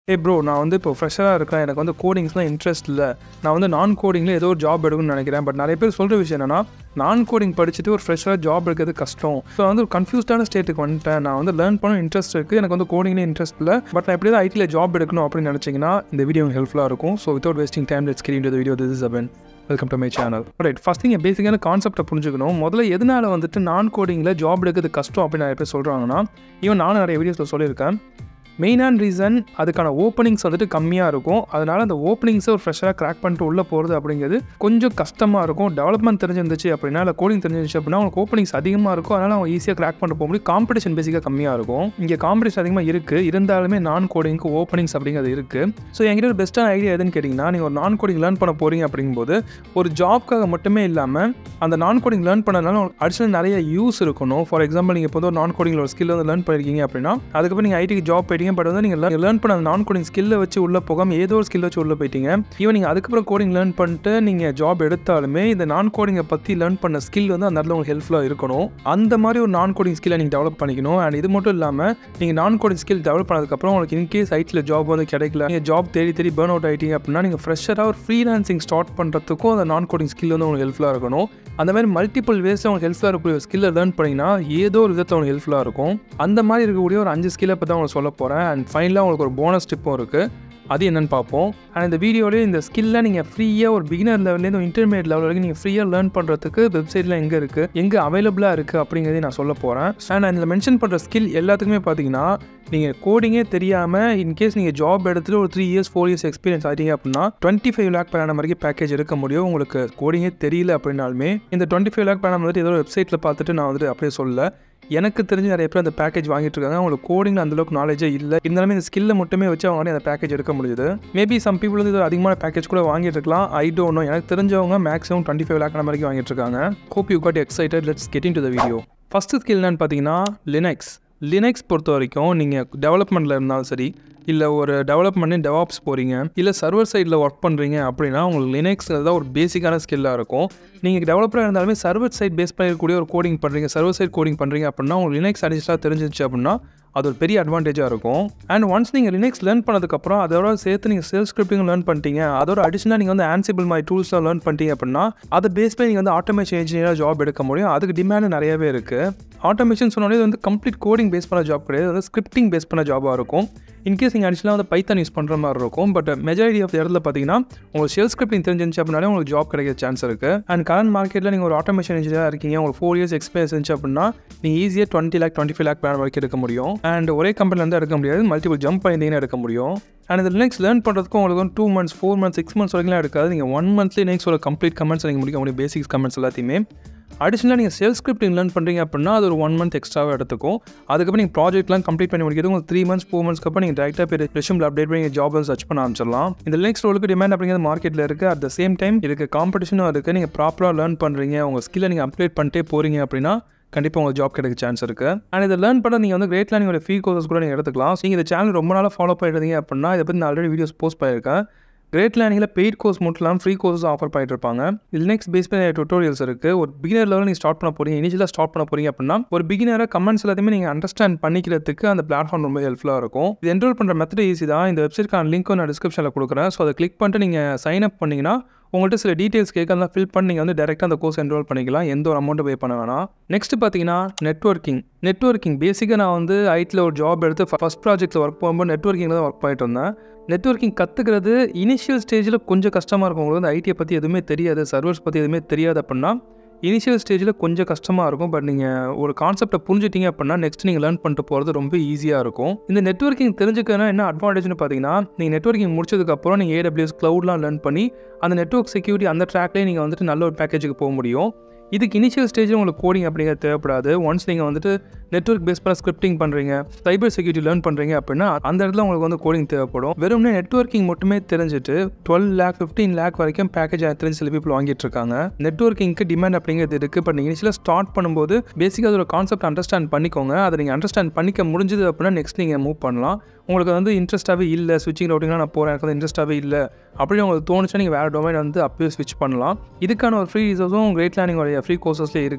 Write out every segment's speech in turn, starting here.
ஏ bro நான் வந்து இப்போ ஃப்ரெஷராக இருக்கேன் எனக்கு வந்து கோடிங்ஸ்லாம் இன்ட்ரெஸ்ட் இல்லை நான் வந்து நான் கோடிங்கில் ஏதோ ஒரு ஜாப் எடுக்கணும்னு நினைக்கிறேன் பட் நிறைய பேர் சொல்கிற விஷயம் என்னன்னா நான் கோடிங் படிச்சுட்டு ஒரு ஃப்ரெஷராக ஜாப் எடுக்கிறது கஷ்டம் ஸோ வந்து ஒரு கன்ஃபியூஸ்டான ஸ்டேட்டுக்கு வந்துட்டேன் நான் வந்து லேர்ன் பண்ண இன்ட்ரெஸ்ட் இருக்குது எனக்கு வந்து கோடிங்லேயே இன்ட்ரெஸ்ட் இல்லை பட் நான் எப்படி தான் ஐடியில் ஜாப் எடுக்கணும் அப்படின்னு நினச்சிங்கன்னா இந்த வீடியோ ஹெல்ப்ஃபுல்லாக இருக்கும் so without wasting time let's get into video this is Aban welcome to my channel right first நீங்கள் பேசிக்கான கான்செப்ட்டை புரிஞ்சுக்கணும் முதல்ல எதனால வந்துட்டு நான் கோடிங்கில் ஜாப் எடுக்கிறது கஷ்டம் அப்படின்னு நிறைய பேர் சொல்கிறாங்கன்னா ஈவன் நானும் நிறைய வீடியோஸில் சொல்லியிருக்கேன் மெயினான ரீசன் அதுக்கான ஓப்பனிங்ஸ் வந்துட்டு கம்மியாக இருக்கும் அதனால் அந்த ஓப்பனிங்ஸை ஒரு ஃப்ரெஷ்ஷாக கிராக் பண்ணிட்டு உள்ளே போகிறது அப்படிங்கிறது கொஞ்சம் கஷ்டமாக இருக்கும் டெவலப்மெண்ட் தெரிஞ்சிருந்துச்சு அப்படின்னா இல்லை கோடிங் தெரிஞ்சிருந்துச்சு அப்படின்னா அவங்களுக்கு ஓப்பனிங்ஸ் அதிகமாக இருக்கும் அதனால் அவங்க ஈஸியாக கிராக் பண்ணிட்டு போக முடியும் காம்படிஷன் பேசிக்காக கம்மியாக இருக்கும் இங்கே காம்படிஷன் அதிகமாக இருக்குது இருந்தாலுமே நான் கோடிங்க்கு ஓப்பனிங்ஸ் அப்படிங்கிறது இருக்குது ஸோ என்கிட்ட ஒரு பெஸ்ட்டான ஐடியா எதுன்னு கேட்டிங்கன்னா நீங்கள் ஒரு நான் கோடிங் லேர்ன் பண்ண போகிறீங்க அப்படிங்கும்போது ஒரு ஜாப்க்காக மட்டுமே இல்லாமல் அந்த நான் கோடிங் லேர்ன் பண்ணனால அடிஷனல் நிறைய யூஸ் இருக்கணும் ஃபார் எக்ஸாம்பிள் நீங்கள் இப்போ வந்து ஒரு நான் கோடிங்கில் ஒரு ஸ்கில் வந்து லேர்ன் பண்ணியிருக்கீங்க அப்படின்னா அதுக்கப்புறம் நீங்கள் ஐடிக்கு ஜாப் போயிட்டீங்க பட் வந்து நீங்கள் லேர்ன் பண்ண அந்த நான் கோடிங் ஸ்கில்லை வச்சு உள்ளே போகாமல் ஏதோ ஒரு ஸ்கில் வச்சு உள்ளே போயிட்டீங்க ஈவன் நீங்கள் அதுக்கப்புறம் கோடிங் லேர்ன் பண்ணிட்டு நீங்கள் ஜாப் எடுத்தாலுமே இந்த நான் கோடிங்கை பற்றி லேர்ன் பண்ண ஸ்கில் வந்து அந்த இடத்துல உங்களுக்கு ஹெல்ப்ஃபுல்லாக இருக்கணும் அந்த மாதிரி ஒரு நான் கோடிங் ஸ்கில்லை நீங்கள் டெவலப் பண்ணிக்கணும் அண்ட் இது மட்டும் இல்லாமல் நீங்கள் நான் கோடிங் ஸ்கில் டெவலப் பண்ணதுக்கப்புறம் உங்களுக்கு இன்கேஸ் ஐட்டில் ஜாப் வந்து கிடைக்கல நீங்கள் ஜாப் தேடி தேடி பேர்ன் அவுட் ஆகிட்டீங்க அப்படின்னா நீங்கள் ஃப்ரெஷராக ஒரு ஃப்ரீலான்சிங் ஸ்டார்ட் பண்ணுறதுக்கும் அந்த நான் கோடிங் ஸ்கில் வந்து உங்களுக்கு ஹெல்ப்ஃபுல்லாக இருக்கணும் அந்த மாதிரி மல்டிபிள் வேஸில் உங்களுக்கு ஹெல்ப்ஃபுல்லாக இருக்கக்கூடிய ஸ்கில்லை லேர்ன் பண்ணிங்கன்னா ஏதோ ஒரு விதத்தில் உங்களுக்கு ஹெல்ப்ஃபுல்லாக இருக்கும் அந்த மாதிரி இருக்கக்கூடிய ஒரு அஞ்சு ஸ்கில்லை பற்றி தான் உங்களுக்கு சொல்ல போகிறேன் அண்ட் ஃபைனலாக உங்களுக்கு ஒரு போனஸ் டிப்பும் இருக்குது அது என்னென்னு பார்ப்போம் அண்ட் இந்த வீடியோலேயே இந்த ஸ்கில்லை நீங்கள் ஃப்ரீயாக ஒரு பிகினர் லெவல்லேருந்து இன்டர்மீடியட் லெவல் வரைக்கும் நீங்கள் ஃப்ரீயாக லேர்ன் பண்ணுறதுக்கு வெப்சைட்டில் எங்கே இருக்குது எங்கே அவைலபிளாக இருக்குது அப்படிங்கிறதையும் நான் சொல்ல போகிறேன் அண்ட் நான் இதில் மென்ஷன் பண்ணுற ஸ்கில் எல்லாத்துக்குமே பார்த்தீங்கன்னா நீங்கள் கோடிங்கே தெரியாமல் இன்கேஸ் நீங்கள் ஜாப் எடுத்துகிட்டு ஒரு three years four years experience ஆகிட்டீங்க அப்படின்னா twenty five lakh per annum வரைக்கும் பேக்கேஜ் எடுக்க முடியும் உங்களுக்கு கோடிங்கே தெரியல அப்படின்னாலுமே இந்த twenty five lakh per annum வந்துட்டு ஏதோ ஒரு வெப்சைட்டில் பார்த்துட்டு நான் வந்துட்டு அப்படியே சொல்ல எனக்கு தெரிஞ்சு நிறைய பேர் அந்த பேக்கேஜ் வாங்கிட்டு இருக்காங்க அவங்களுக்கு கோடிங்கில் அந்தளவுக்கு நாலேஜே இல்லை இருந்தாலுமே இந்த ஸ்கில்லை மட்டுமே வச்சு அவங்க அந்த பேக்கேஜ் எடுக்க முடியுது மேபி சம் பீப்புள் வந்து இது அதிகமான பேக்கேஜ் கூட வாங்கிட்டு இருக்கலாம் ஐ டோன்ட் நோ எனக்கு தெரிஞ்சவங்க மேக்ஸிமம் டுவெண்ட்டி ஃபைவ் லேக் வரைக்கும் வாங்கிட்டு இருக்காங்க hope you got excited let's getting to the video first skill என்னன்னு பார்த்தீங்கன்னா லினக்ஸ் லினக்ஸ் பொறுத்த வரைக்கும் நீங்கள் டெவலப்மெண்ட்டில் இருந்தாலும் சரி இல்லை ஒரு டெவலப்மெண்ட் டெவாப்ஸ் போகிறீங்க இல்லை சர்வர் சைடில் ஒர்க் பண்ணுறீங்க அப்படின்னா உங்களுக்கு லினக்ஸ் தான் ஒரு பேசிக்கான ஸ்கில்லாக இருக்கும் நீங்கள் டெவலப்பராக இருந்தாலுமே சர்வர் சைட் பேஸ் பண்ணிருக்கக்கூடிய ஒரு கோடிங் பண்ணுறீங்க சர்வர் சைட் கோடிங் பண்ணுறீங்க அப்படின்னா உங்களுக்கு லினக்ஸ் அடிஷனாக தெரிஞ்சிச்சு அப்படின்னா அது ஒரு பெரிய அட்வான்டேஜாக இருக்கும் அண்ட் ஒன்ஸ் நீங்கள் லினக்ஸ் லேர்ன் பண்ணதுக்கப்புறம் அதோட சேர்த்து நீங்கள் சேல்ஸ் ஸ்கிரிப்டிங் லேர்ன் பண்ணிட்டீங்க அதோட அடிஷனாக நீங்கள் வந்து ஆன்சிபிள் மாதிரி டூல்ஸ்லாம் லேர்ன் பண்ணிட்டீங்க அப்படின்னா அதை பேஸ் பண்ணி நீங்கள் வந்து ஆட்டோமேஷன் இன்ஜினியராக ஜாப் எடுக்க முடியும் அதுக்கு டிமாண்ட் நிறையவே இருக்குது ஆட்டோமேஷன் சொன்னோடனே இது வந்து கம்ப்ளீட் கோடிங் பேஸ் பண்ண ஜாப் கிடையாது வந்து ஸ்கிரிப்டிங் பேஸ் பண்ண ஜாபாக இருக்கும் இன்கேஸ் நீங்கள் அடிஷனலாக வந்து பைத்தான் யூஸ் பண்ணுற மாதிரி இருக்கும் பட் மெஜாரிட்டி ஆஃப் இடத்துல பார்த்தீங்கன்னா உங்களுக்கு ஷெல் ஸ்கிரிப்டிங் தெரிஞ்சிருந்துச்சு அப்படின்னாலே உங்களுக்கு ஜாப் கிடைக்கிற சான்ஸ் இருக்குது அண்ட் கரண்ட் மார்க்கெட்டில் நீங்கள் ஒரு ஆட்டோமேஷன் இன்ஜினியராக இருக்கீங்க உங்களுக்கு ஃபோர் இயர்ஸ் எக்ஸ்பீரியன்ஸ் இருந்துச்சு அப்படின்னா நீங்கள் ஈஸியாக twenty lakh twenty five lakh plan வரைக்கும் எடுக்க முடியும் அண்ட் ஒரே கம்பெனிலேருந்து எடுக்க முடியாது மல்டிபிள் ஜம்ப் பண்ணிங்கன்னா எடுக்க முடியும் அண்ட் இந்த லினக்ஸ் லேர்ன் பண்ணுறதுக்கு உங்களுக்கு வந்து two months four months six months வரைக்கும் எடுக்காது நீங்கள் ஒன் மந்த்லேயே லினக்ஸோட கம்ப்ளீட் கமெண்ட்ஸ் நீங்கள் முடிக்க முடியும் பேசிக்ஸ் கமெண்ட்ஸ் எல்லாத்தையுமே அடிஷனலாக நீங்கள் செல்ஃப் ஸ்கிரிப்டிங் லேர்ன் பண்ணுறீங்க அப்படின்னா அது ஒரு ஒன் மந்த் எக்ஸ்ட்ராவாக எடுத்துக்கும் அதுக்கப்புறம் நீங்கள் ப்ராஜெக்ட்லாம் கம்ப்ளீட் பண்ணி முடிக்கிறது உங்களுக்கு த்ரீ மந்த்ஸ் ஃபோர் மந்த்ஸ்க்கு அப்புறம் நீங்கள் டேரெக்டாக போய் ரெஷ்யூமில் அப்டேட் பண்ணி ஜாப் சர்ச் பண்ண ஆரம்பிச்சிடலாம் இந்த லினக்ஸ் ரோலுக்கு டிமாண்ட் அப்படிங்கிறது மார்க்கெட்டில் இருக்குது அட் த சேம் டைம் இதுக்கு காம்படிஷனும் இருக்குது நீங்கள் ப்ராப்பராக லேர்ன் பண்ணுறீங்க உங்கள் ஸ்கில்லை நீங்கள் அப்டேட் பண்ணிட்டே போகிறீங்க அப்படின்னா கண்டிப்பாக உங்களுக்கு ஜாப் கிடைக்க சான்ஸ் இருக்குது அண்ட் இதை லேர்ன் பண்ண நீங்கள் வந்து கிரேட் லேர்னிங்கோட ஃப்ரீ கோர்சஸ் கூட நீங்கள் எடுத்துக்கலாம் நீங்கள் இந்த சேனல் ரொம்ப நாளாக ஃபாலோ பண்ணிருந்தீங்க அப்படின்னா இதை பற்றி நான் ஆல்ரெடி வீடியோஸ் போஸ்ட் பண்ணியிருக்கேன் கிரேட் லேர்னிங்கில் பெய்ட் கோர்ஸ் மட்டும் இல்லாமல் ஃப்ரீ கோர்ஸ் ஆஃபர் பண்ணிட்டு இருப்பாங்க இது நெக்ஸ்ட் பேஸ் பண்ண டுட்டோரியல்ஸ் இருக்குது ஒரு பிகினர் லெவலில் நீங்கள் ஸ்டார்ட் பண்ண போகிறீங்க இனிஷியலாக ஸ்டார்ட் பண்ண போகிறீங்க அப்படின்னா ஒரு பிகினராக கமெண்ட்ஸ் எல்லாத்தையுமே நீங்கள் அண்டர்ஸ்டாண்ட் பண்ணிக்கிறதுக்கு அந்த பிளாட்ஃபார்ம் ரொம்ப ஹெல்ப்ஃபுல்லாக இருக்கும் இது என்ரோல் பண்ணுற மெத்தட் ஈஸி தான் இந்த வெப்சைட்க்கான லிங்க் நான் டிஸ்கிரிப்ஷனில் கொடுக்குறேன் ஸோ அதை கிளிக் பண்ணிட்டு நீங்கள் சைன் அப் பண்ணிங்கன்னா உங்கள்கிட்ட சில டீட்டெயில்ஸ் கேட்க அதெல்லாம் ஃபில் பண்ணி நீங்கள் வந்து டேரெக்டாக அந்த கோர்ஸ் என்ரோல் பண்ணிக்கலாம் எந்த ஒரு அமௌண்ட்டு பே பண்ண வேணாம் நெக்ஸ்ட் பார்த்தீங்கன்னா நெட்ஒர்க்கிங் நெட்ஒர்க்கிங் பேசிக்காக நான் வந்து ஐட்டில் ஒரு ஜாப் எடுத்து ஃபஸ்ட் ப்ராஜெக்ட்டில் ஒர்க் போகும்போது நெட்ஒர்க்கிங்கில் தான் ஒர்க் பண்ணிட்டு இருந்தேன் நெட்ஒர்க்கிங் கற்றுக்கிறது இனிஷியல் ஸ்டேஜில் கொஞ்சம் கஷ்டமாக இருக்கும் உங்களுக்கு வந்து ஐடியை பற்றி எதுவுமே தெரியாது சர்வர்ஸ் பற்றி எதுவுமே தெரியாது அப்படின்னா இனிஷியல் ஸ்டேஜில் கொஞ்சம் கஷ்டமாக இருக்கும் பட் நீங்கள் ஒரு கான்செப்டை புரிஞ்சிட்டீங்க அப்படின்னா நெக்ஸ்ட் நீங்கள் லேர்ன் பண்ணிட்டு போகிறது ரொம்ப ஈஸியாக இருக்கும் இந்த நெட்ஒர்க்கிங் தெரிஞ்சுக்கனா என்ன அட்வான்டேஜ்னு பார்த்தீங்கன்னா நீங்கள் நெட்ஒர்க்கிங் முடிச்சதுக்கப்புறம் நீங்கள் ஏடபிள்யூஎஸ் க்ளவுட்லாம் லேர்ன் பண்ணி அந்த நெட்ஒர்க் செக்யூரிட்டி அந்த ட்ராக்லேயே நீங்கள் வந்துட்டு நல்ல ஒரு பேக்கேஜுக்கு போக முடியும் இதுக்கு இனிஷியல் ஸ்டேஜில் உங்களுக்கு கோடிங் அப்படிங்கிறது தேவைப்படாது ஒன்ஸ் நீங்கள் வந்துட்டு நெட்ஒர்க் பேஸ் பண்ண ஸ்கிரிப்டிங் பண்ணுறீங்க சைபர் செக்யூரிட்டி லேர்ன் பண்ணுறீங்க அப்படின்னா அந்த இடத்துல உங்களுக்கு வந்து கோடிங் தேவைப்படும் வெறும்னே நெட்ஒர்க்கிங் மட்டுமே தெரிஞ்சுட்டு டுவெல் லேக் ஃபிஃப்டீன் லேக் வரைக்கும் பேக்கேஜ் தெரிஞ்சு சில பீப்பிள் வாங்கிட்டு இருக்காங்க நெட்ஒர்க்கிங்க்கு டிமாண்ட் அப்படிங்கிறது இருக்குது பட் நீங்கள் இனிஷியலாக ஸ்டார்ட் பண்ணும்போது பேசிக்காக அதோட கான்செப்ட் அண்டர்ஸ்டாண்ட் பண்ணிக்கோங்க அதை நீங்கள் அண்டர்ஸ்டாண்ட் பண்ணிக்க முடிஞ்சது அப்படின்னா நெக்ஸ்ட் நீங்கள் மூவ் பண்ணலாம் உங்களுக்கு வந்து இன்ட்ரெஸ்ட்டாகவே இல்லை ஸ்விட்சிங் ரவுட்டிங்லாம் நான் போகிறேன் எனக்கு வந்து இன்ட்ரெஸ்ட்டாகவே இல்லை அப்படின்னு உங்களுக்கு தோணுச்சா நீங்கள் வேறு டொமைன் வந்து அப்பயே ஸ்விட்ச் பண்ணலாம் இதுக்கான ஒரு ஃப்ரீ ரிசோர்ஸும் கிரேட் லேர்னிங்கோடைய ஃப்ரீ கோர்சஸ்லேயே இருக்குது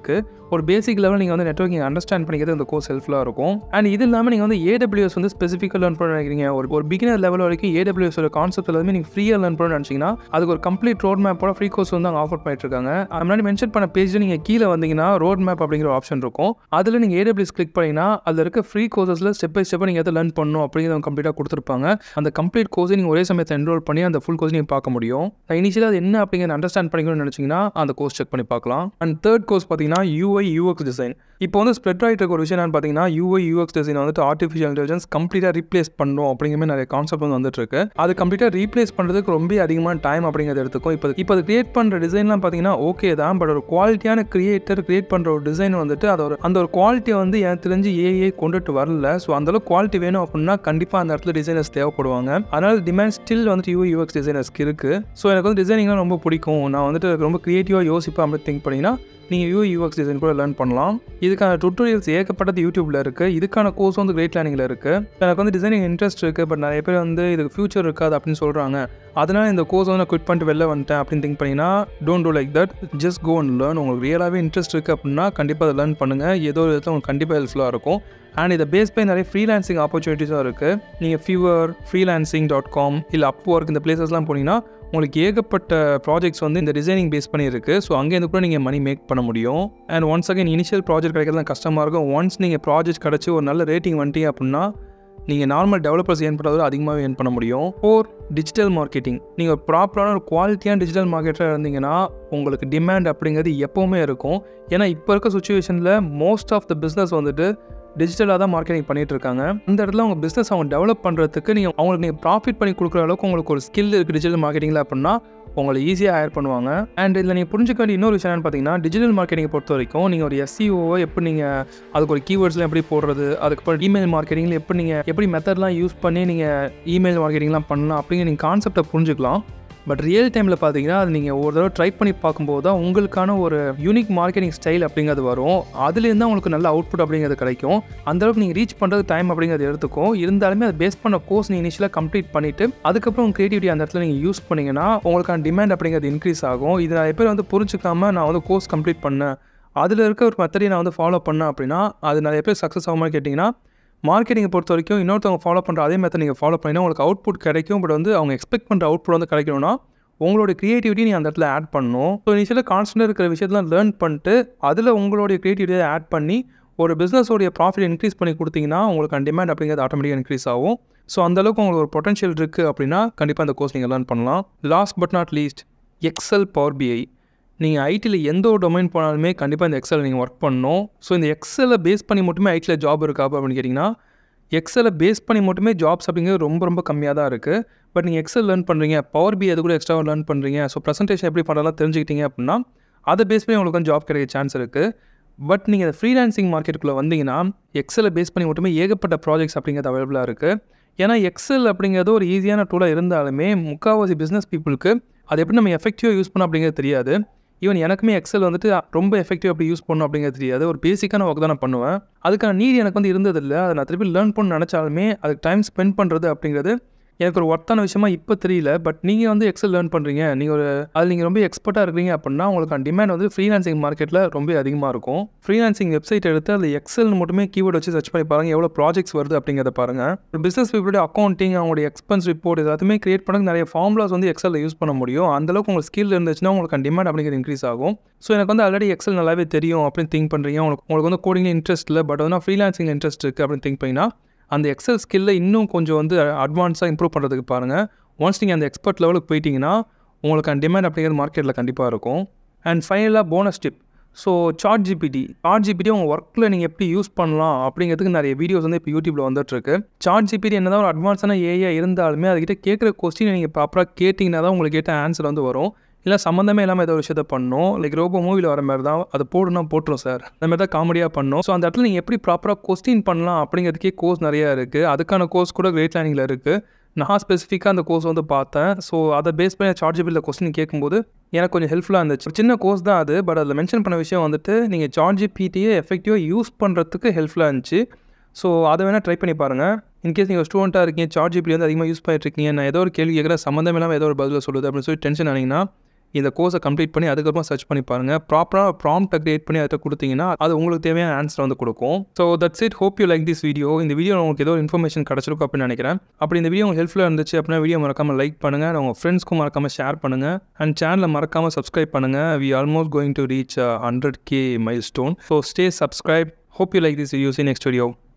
ஒரு பேசிக் லெவல் நீங்கள் வந்து நெட்ஒர்க்கிங் அண்டர்ஸ்டாண்ட் பண்ணிக்கிறது இந்த கோர்ஸ் ஹெல்ப்ஃபுல்லாக இருக்கும் அண்ட் இது இல்லாமல் நீங்கள் வந்து ஏடபிள்யூஎஸ் வந்து ஸ்பெசிஃபிக்காக லேர்ன் பண்ண நினைக்கிறீங்க ஒரு ஒரு பிகினர் லெவல் வரைக்கும் AWS ஓட கான்செப்ட் எல்லாமே நீங்கள் ஃப்ரீயாக லேர்ன் பண்ணணும்னு நினச்சிங்கன்னா அதுக்கு ஒரு கம்ப்ளீட் ரோட் மேப்போட ஃப்ரீ கோர்ஸ் வந்து அங்கே ஆஃபர் பண்ணிட்டு இருக்காங்க அது முன்னாடி மென்ஷன் பண்ண பேஜில் நீங்கள் கீழே வந்தீங்கன்னா ரோட் மேப் அப்படிங்கிற ஆப்ஷன் இருக்கும் அதில் நீங்கள் ஏடபிள்யூஎஸ் கிளிக் பண்ணிங்கன்னா அதில் இருக்க ஃப்ரீ கோர்சஸில் ஸ்டெப் பை ஸ்டெப்பாக நீங்கள் எதை லேர்ன் பண்ணணும் அப்படிங்கிறத கம்ப்ளீட்டாக கொடுத்துருப்பாங்க அந்த கம்ப்ளீட் கோர்ஸை நீங்கள் ஒரே சமயத்தை என்ரோல் பண்ணி அந்த ஃபுல் கோர்ஸ் நீங்கள் பார்க்க முடியும் நான் இனிஷியலாக அது என்ன அப்படிங்கிறத அண்டர்ஸ்டாண்ட் பண்ணிக்கணும்னு நினச்சிங்கன்னா அந்த கோர்ஸ் செக் பண்ணி பார்க்கலாம் அண்ட் தேர்ட் கோர்ஸ் பார்த்தீங்கன்னா யூஐ யூஎக்ஸ் டிசைன் இப்போ வந்து ஸ்ப்ரெட் ஆகிட்டு இருக்க ஒரு விஷயம் என்னன்னு பார்த்தீங்கன்னா யூஐ யூஎக்ஸ் டிசைன் வந்துட்டு ஆர்டிஃபிஷியல் இன்டெலிஜென்ஸ் கம்ப்ளீட்டாக ரீப்ளேஸ் பண்ணும் அப்படிங்கிற மாதிரி நிறைய கான்செப்ட் வந்து வந்துட்டு இருக்கு அது கம்ப்ளீட்டாக ரீப்ளேஸ் பண்ணுறதுக்கு ரொம்ப அதிகமான டைம் அப்படிங்கிறது எடுத்துக்கும் இப்போ இப்போ அது கிரியேட் பண்ணுற டிசைன்லாம் பார்த்தீங்கன்னா ஓகே தான் பட் ஒரு குவாலிட்டியான கிரியேட்டர் கிரியேட் பண்ணுற ஒரு டிசைன் வந்துட்டு அது ஒரு அந்த ஒரு குவாலிட்டியை வந்து எனக்கு தெரிஞ்சு ஏஏ கொண்டுட்டு வரல ஸோ அந்தளவுக்கு குவாலிட்டி வேணும் அப்படின்னா கண்டிப்பாக அந்த இடத்துல டிசைனர்ஸ் தேவைப்படுவாங்க அதனால டிமாண்ட் ஸ்டில் வந்துட்டு யூ யூஎக்ஸ் டிசைனர்ஸ்க்கு இருக்குது ஸோ எனக்கு வந்து டிசைனிங்லாம் ரொம்ப பிடிக்கும் நான் வந்துட்டு ரொம்ப க்ரியேட்டிவாக யோசிப்பேன் அப்படி திங்க் பண்ணிங்கன்னா நீங்கள் யூ யூஎக்ஸ் டிசைன் கூட லேர்ன் பண்ணலாம் இதுக்கான டுட்டோரியல்ஸ் ஏகப்பட்டது யூடியூப்பில் இருக்குது இதுக்கான கோர்ஸ் வந்து கிரேட் லேர்னிங்கில் இருக்குது எனக்கு வந்து டிசைனிங் இன்ட்ரெஸ்ட் இருக்குது பட் நிறைய பேர் வந்து இதுக்கு ஃபியூச்சர் இருக்காது அப்படின்னு சொல்கிறாங்க அதனால் இந்த கோர்ஸ் வந்து நான் குவிட் பண்ணிட்டு வெளில வந்துட்டேன் அப்படின்னு திங்க் பண்ணிங்கன்னா don't do like that just go and learn உங்களுக்கு ரியலாகவே இன்ட்ரெஸ்ட் இருக்குது அப்படின்னா கண்டிப்பாக அதை லேர்ன் பண்ணுங்கள் ஏதோ ஒரு விதத்தில் உங்களுக்கு கண்டிப்பாக ஹெல்ப்ஃபுல்லாக இருக்கும் அண்ட் இதை பேஸ் பண்ணி நிறைய ஃப்ரீலான்சிங் ஆப்பர்ச்சுனிட்டிஸும் இருக்குது நீங்கள் ஃபியூவர் ஃப்ரீலான்சிங் டாட் காம் இல்லை அப் ஒர்க் இந்த பிளேசஸ்லாம் போனீங்கன்னா உங்களுக்கு ஏகப்பட்ட ப்ராஜெக்ட்ஸ் வந்து இந்த டிசைனிங் பேஸ் பண்ணி இருக்குது ஸோ அங்கேருந்து கூட நீங்கள் மணி மேக் பண்ண முடியும் and once again initial project கிடைக்கிறது தான் கஷ்டமாக இருக்கும் ஒன்ஸ் நீங்கள் ப்ராஜெக்ட் கிடச்சி ஒரு நல்ல ரேட்டிங் வந்துட்டீங்க அப்படின்னா நீங்கள் நார்மல் டெவலப்பர்ஸ் ஏன் பண்ணுறதோட அதிகமாகவே ஏன் பண்ண முடியும் ஃபோர் டிஜிட்டல் மார்க்கெட்டிங் நீங்கள் ஒரு ப்ராப்பரான ஒரு குவாலிட்டியான டிஜிட்டல் மார்க்கெட்டாக இருந்தீங்கன்னா உங்களுக்கு டிமாண்ட் அப்படிங்கிறது எப்போவுமே இருக்கும் ஏன்னா இப்போ இருக்க சுச்சுவேஷனில் மோஸ்ட் ஆஃப் த பிஸ்னஸ் வந்துட்டு டிஜிட்டலாக தான் மார்க்கெட்டிங் பண்ணிட்டு இருக்காங்க அந்த இடத்துல அவங்க பிஸ்னஸ் அவங்க டெவலப் பண்ணுறதுக்கு நீங்கள் அவங்களுக்கு நீங்கள் ப்ராஃபிட் பண்ணி கொடுக்குற அளவுக்கு உங்களுக்கு ஒரு ஸ்கில் இருக்குது டிஜிட்டல் மார்க்கெட்டிங்கில் அப்படின்னா உங்களை ஈஸியாக ஹயர் பண்ணுவாங்க அண்ட் இதில் நீங்கள் புரிஞ்சுக்க வேண்டிய இன்னொரு விஷயம் என்னன்னு பார்த்தீங்கன்னா டிஜிட்டல் மார்க்கெட்டிங்கை பொறுத்த வரைக்கும் நீங்கள் ஒரு எஸ்சிஓவை எப்படி நீங்கள் அதுக்கு ஒரு கீவேர்ட்ஸ்லாம் எப்படி போடுறது அதுக்கப்புறம் இமெயில் மார்க்கெட்டிங்கில் எப்படி நீங்கள் எப்படி மெத்தட்லாம் யூஸ் பண்ணி நீங்கள் இமெயில் மார்க்கெட்டிங்லாம் பண்ணலாம் அப்படிங்கிற நீங்கள் கான்செப்டை புரிஞ்சுக்கலாம் பட் ரியல் டைமில் பார்த்தீங்கன்னா அது நீங்கள் ஒரு தடவை ட்ரை பண்ணி பார்க்கும்போது தான் உங்களுக்கான ஒரு யூனிக் மார்க்கெட்டிங் ஸ்டைல் அப்படிங்கிறது வரும் அதுலேருந்து தான் உங்களுக்கு நல்ல அவுட்புட் அப்படிங்கிறது கிடைக்கும் அந்தளவுக்கு நீங்கள் ரீச் பண்ணுறது டைம் அப்படிங்கிறது எடுத்துக்கும் இருந்தாலுமே அதை பேஸ் பண்ண கோர்ஸ் நீங்கள் இனிஷியலாக கம்ப்ளீட் பண்ணிவிட்டு அதுக்கப்புறம் உங்கள் க்ரியேட்டிவிட்டி அந்த இடத்துல நீங்கள் யூஸ் பண்ணிங்கன்னா உங்களுக்கான டிமாண்ட் அப்படிங்கிறது இன்க்ரீஸ் ஆகும் இது நிறைய பேர் வந்து புரிஞ்சுக்காம நான் வந்து கோர்ஸ் கம்ப்ளீட் பண்ணேன் அதில் இருக்க ஒரு மெத்தடையை நான் வந்து ஃபாலோ பண்ணேன் அப்படின்னா அது நிறைய பேர் சக்ஸஸ் ஆகுமா கேட்டிங்கன்னா மார்க்கெட்டிங்கை பொறுத்த வரைக்கும் இன்னொருத்தவங்க ஃபாலோ பண்ணுற அதே மெத்தட் நீங்கள் ஃபாலோ பண்ணினா உங்களுக்கு அவுட்புட் கிடைக்கும் பட் வந்து அவங்க எக்ஸ்பெக்ட் பண்ணுற அவுட்புட் வந்து கிடைக்கணும்னா உங்களோட க்ரியேட்டிவிட்டி நீங்கள் அந்த இடத்துல ஆட் பண்ணணும் ஸோ இனிஷியலாக கான்ஸ்டன்ட் இருக்கிற விஷயத்தெல்லாம் லேர்ன் பண்ணிட்டு அதில் உங்களுடைய க்ரியேட்டிவிட்டியை ஆட் பண்ணி ஒரு பிஸ்னஸோடைய ப்ராஃபிட் இன்க்ரீஸ் பண்ணி கொடுத்தீங்கன்னா உங்களுக்கு டிமாண்ட் அப்படிங்கிறது ஆட்டோமேட்டிக்காக இன்க்ரீஸ் ஆகும் ஸோ அந்தளவுக்கு உங்களுக்கு ஒரு பொட்டன்ஷியல் இருக்குது அப்படின்னா கண்டிப்பாக அந்த கோர்ஸ் நீங்கள் லேர்ன் பண்ணலாம் last but not least Excel Power BI நீங்கள் ஐடியில் எந்த ஒரு டொமைன் போனாலுமே கண்டிப்பாக இந்த எக்ஸலை நீங்கள் ஒர்க் பண்ணணும் ஸோ இந்த எக்ஸலை பேஸ் பண்ணி மட்டுமே ஐடியில் ஜாப் இருக்கா அப்படின்னு கேட்டிங்கன்னா எக்ஸலை பேஸ் பண்ணி மட்டுமே ஜாப்ஸ் அப்படிங்கிறது ரொம்ப ரொம்ப கம்மியாக தான் இருக்குது பட் நீங்கள் எக்ஸல் லேர்ன் பண்ணுறீங்க பவர் பி அது கூட எக்ஸ்ட்ராவாக லேர்ன் பண்ணுறீங்க ஸோ ப்ரெசன்டேஷன் எப்படி பண்ணலாம் தெரிஞ்சுக்கிட்டீங்க அப்படின்னா அதை பேஸ் பண்ணி உங்களுக்கு வந்து ஜாப் கிடைக்க சான்ஸ் இருக்குது பட் நீங்கள் இந்த ஃப்ரீலான்சிங் மார்க்கெட்டுக்குள்ளே வந்தீங்கன்னா எக்ஸலை பேஸ் பண்ணி மட்டுமே ஏகப்பட்ட ப்ராஜெக்ட்ஸ் அப்படிங்கிறது அவைலபிளாக இருக்குது ஏன்னா எக்ஸல் அப்படிங்கிறது ஒரு ஈஸியான டூலாக இருந்தாலுமே முக்கால்வாசி பிஸ்னஸ் பீப்புளுக்கு அது எப்படி நம்ம எஃபெக்டிவாக யூஸ் பண்ணோம் அப்படிங்கிறது தெரியாது ஈவன் எனக்குமே எக்ஸல் வந்துட்டு ரொம்ப எஃபெக்டிவ் அப்படி யூஸ் பண்ணணும் அப்படிங்கிறது தெரியாது ஒரு பேசிக்கான ஒர்க் தான் நான் பண்ணுவேன் அதுக்கான நீட் எனக்கு வந்து இருந்ததில்லை அதை நான் திருப்பி லேர்ன் பண்ண நினச்சாலுமே அதுக்கு டைம் ஸ்பெண்ட் பண்ணுறது அப்படிங்கிறது எனக்கு ஒரு ஒர்த்தான விஷயமா இப்போ தெரியல பட் நீங்கள் வந்து எக்ஸல் லேர்ன் பண்ணுறீங்க நீங்கள் ஒரு அதில் நீங்கள் ரொம்ப எக்ஸ்பர்ட்டாக இருக்கிறீங்க அப்படின்னா உங்களுக்கான டிமாண்ட் வந்து ஃப்ரீலான்சிங் மார்க்கெட்டில் ரொம்ப அதிகமாக இருக்கும் ஃப்ரீலான்சிங் வெப்சைட் எடுத்து அதில் எக்ஸல் மட்டுமே கீவேர்ட் வச்சு சர்ச் பண்ணி பாருங்கள் எவ்வளோ ப்ராஜெக்ட்ஸ் வருது அப்படிங்கிறத பாருங்கள் ஒரு பிஸ்னஸ் பீப்புளுடைய அக்கௌண்டிங் அவங்களுடைய எக்ஸ்பென்ஸ் ரிப்போர்ட் எல்லாத்தையுமே கிரியேட் பண்ண நிறைய ஃபார்முலாஸ் வந்து எக்ஸலில் யூஸ் பண்ண முடியும் அந்தளவுக்கு உங்களுக்கு ஸ்கில் இருந்துச்சுன்னா உங்களுக்கு டிமாண்ட் அப்படிங்கிறது இன்க்ரீஸ் ஆகும் ஸோ எனக்கு வந்து ஆல்ரெடி எக்ஸல் நல்லாவே தெரியும் அப்படின்னு திங்க் பண்ணுறீங்க உங்களுக்கு உங்களுக்கு வந்து கோடிங்கில் இன்ட்ரெஸ்ட் இல்லை பட் வந்து ஃப்ரீலான்சிங் இன்ட்ரெஸ்ட் இருக்குது அப்படின்னு திங்க் பண்ணிங்கன்னா அந்த எக்ஸல் ஸ்கில்லை இன்னும் கொஞ்சம் வந்து அட்வான்ஸாக இம்ப்ரூவ் பண்ணுறதுக்கு பாருங்கள் ஒன்ஸ் நீங்கள் அந்த எக்ஸ்பர்ட் லெவலுக்கு போயிட்டீங்கன்னா உங்களுக்கு அந்த டிமாண்ட் அப்படிங்கிறது மார்க்கெட்டில் கண்டிப்பாக இருக்கும் அண்ட் ஃபைனலாக bonus tip so ChatGPT ChatGPT உங்கள் ஒர்க்கில் நீங்கள் எப்படி யூஸ் பண்ணலாம் அப்படிங்கிறதுக்கு நிறைய வீடியோஸ் வந்து இப்போ யூடியூப்பில் வந்துட்டுருக்கு சார்ட் ஜிபிடி என்ன தான் ஒரு அட்வான்ஸான ஏஐ இருந்தாலுமே அதுக்கிட்ட கேட்குற கொஸ்டின் நீங்கள் ப்ராப்பராக கேட்டிங்கன்னா தான் உங்களுக்கு கேட்ட ஆன்சர் வந்து வரும் இல்லை சம்மந்தமே இல்லாமல் ஏதோ ஒரு விஷயத்த பண்ணணும் லைக் ரோபோ மூவியில் வர மாதிரி தான் அதை போடணும் போட்டுரும் சார் அந்த மாதிரி தான் காமெடியாக பண்ணணும் ஸோ அந்த இடத்துல நீங்கள் எப்படி ப்ராப்பராக கொஸ்டின் பண்ணலாம் அப்படிங்கிறதுக்கே கோர்ஸ் நிறையா இருக்குது அதுக்கான கோர்ஸ் கூட கிரேட் லேர்னிங்கில் இருக்குது நான் ஸ்பெசிஃபிக்காக அந்த கோர்ஸ் வந்து பார்த்தேன் ஸோ அதை பேஸ் பண்ணி சார்ஜபிளில் கொஸ்டின் கேட்கும்போது எனக்கு கொஞ்சம் ஹெல்ப்ஃபுல்லாக இருந்துச்சு சின்ன கோர்ஸ் தான் அது பட் அதில் மென்ஷன் பண்ண விஷயம் வந்துட்டு நீங்கள் சார்ஜிபிடியை எஃபெக்டிவாக யூஸ் பண்ணுறதுக்கு ஹெல்ப்ஃபுல்லாக இருந்துச்சு ஸோ அதை வேணால் ட்ரை பண்ணி பாருங்கள் இன்கேஸ் நீங்கள் ஸ்டூடெண்ட்டாக இருக்கீங்க சார்ஜ் ஜிபி வந்து அதிகமாக யூஸ் பண்ணிட்டு இருக்கீங்க நான் ஏதோ ஒரு கேள்வி கேட்குற சம்மந்தம் இல்லாமல் ஏதோ ஒரு பதில் சொல்லுது அப்படின்னு சொல்லி டென்ஷன் ஆனீங்கன்னா இந்த கோர்ஸை கம்ப்ளீட் பண்ணி அதுக்கப்புறம் சர்ச் பண்ணி பாருங்கள் ப்ராப்பராக ப்ராம்ப்டை கிரியேட் பண்ணி அதை கொடுத்தீங்கன்னா அது உங்களுக்கு தேவையான ஆன்சர் வந்து கொடுக்கும் so that's it hope you like this video இந்த வீடியோ உங்களுக்கு ஏதோ இன்ஃபர்மேஷன் கிடச்சிருக்கும் அப்படின்னு நினைக்கிறேன் அப்படி இந்த வீடியோ உங்களுக்கு ஹெல்ப்ஃபுல்லாக இருந்துச்சு அப்படின்னா வீடியோ மறக்காமல் லைக் பண்ணுங்கள் உங்கள் ஃப்ரெண்ட்ஸ்க்கும் மறக்காமல் ஷேர் பண்ணுங்கள் அண்ட் சேனலை மறக்காமல் சப்ஸ்கிரைப் பண்ணுங்கள் we almost going to reach hundred K milestone so stay subscribe hope you like this video see next video